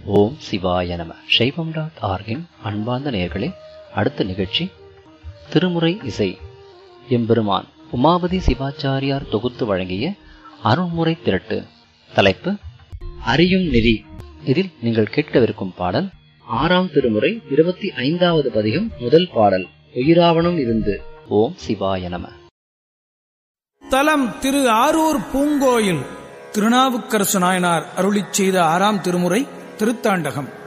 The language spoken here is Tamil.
ஓம் சிவாய நம சைவம் டாட் ஆர்கின் அன்பார்ந்த நேயர்களே அடுத்த நிகழ்ச்சி திருமுறை இசை எம்பெருமான் உமாபதி சிவாச்சாரியார் தொகுத்து வழங்கிய அருண்முறை திரட்டு தலைப்பு அறியும் நெறி இதில் நீங்கள் கேட்கவிருக்கும் பாடல் ஆறாம் திருமுறை இருபத்தி ஐந்தாவது பதிகம் முதல் பாடல் உயிராவணம் இருந்து ஓம் சிவாய நம தலம் திரு ஆரூர் பூங்கோயில் திருநாவுக்கரசு நாயனார் அருளிச் செய்த ஆறாம் திருமுறை திருத்தாண்டகம்